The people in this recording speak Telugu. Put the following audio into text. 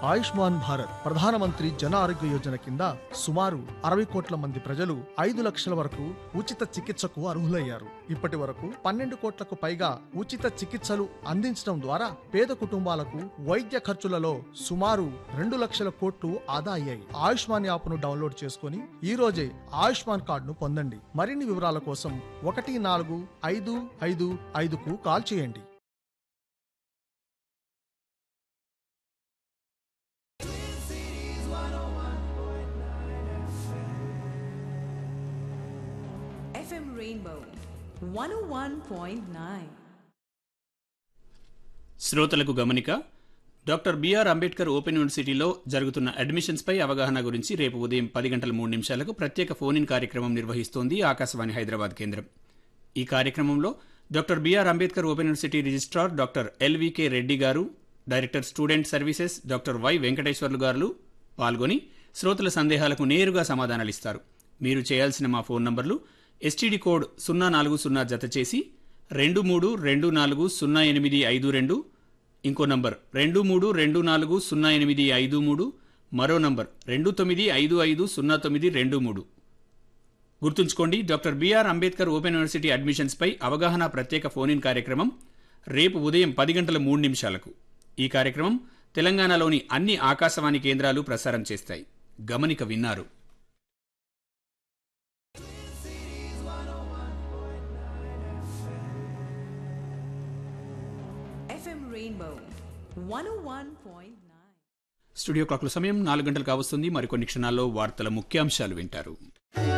ఆయుష్మాన్ భారత్ ప్రధానమంత్రి జన ఆరోగ్య యోజన కింద సుమారు అరవై కోట్ల మంది ప్రజలు ఐదు లక్షల వరకు ఉచిత చికిత్సకు అర్హులయ్యారు ఇప్పటి వరకు పన్నెండు కోట్లకు పైగా ఉచిత చికిత్సలు అందించడం ద్వారా పేద కుటుంబాలకు వైద్య ఖర్చులలో సుమారు రెండు లక్షల కోట్లు ఆదా అయ్యాయి ఆయుష్మాన్ యాప్ను డౌన్లోడ్ చేసుకుని ఈ రోజే ఆయుష్మాన్ కార్డును పొందండి మరిన్ని వివరాల కోసం ఒకటి నాలుగు ఐదు ఐదు ఐదుకు కాల్ చేయండి FM Rainbow 101.9. శ్రోతలకు గమనిక డాక్టర్ బిఆర్ అంబేద్కర్ ఓపెన్ యూనివర్సిటీలో జరుగుతున్న అడ్మిషన్స్ పై అవగాహన గురించి రేపు ఉదయం పది గంటల మూడు నిమిషాలకు ప్రత్యేక ఫోన్ ఇన్ కార్యక్రమం నిర్వహిస్తోంది ఆకాశవాణి హైదరాబాద్ కేంద్రం ఈ కార్యక్రమంలో doctor BR Ambedkar open university registrar doctor LVK Reddy garu director student services doctor Y Venkateswarlu garu పాల్గొని శ్రోతల సందేహాలకు నేరుగా సమాధానాలిస్తారు మీరు చేయాల్సిన మా ఫోన్ నంబర్లు ఎస్టీడీ కోడ్ సున్నా నాలుగు సున్నా జత చేసి రెండు మూడు రెండు నాలుగు సున్నా ఎనిమిది ఐదు రెండు ఇంకో నంబర్ రెండు మూడు రెండు నాలుగు సున్నా ఎనిమిది ఐదు మూడు మరో నంబర్ రెండు తొమ్మిది ఐదు ఐదు సున్నా తొమ్మిది రెండు మూడు గుర్తుంచుకోండి doctor BR Ambedkar open university admissions పై అవగాహన ప్రత్యేక ఫోన్ ఇన్ కార్యక్రమం రేపు ఉదయం పది గంటల మూడు నిమిషాలకు ఈ కార్యక్రమం తెలంగాణలోని అన్ని ఆకాశవాణి కేంద్రాలు ప్రసారం చేస్తాయి గమనిక విన్నారు FM Rainbow 101.9. స్టూడియో క్లాక్ల సమయం నాలుగు గంటలు కావస్తుంది మరికొన్ని క్షణాల్లో వార్తల ముఖ్యాంశాలు వింటారు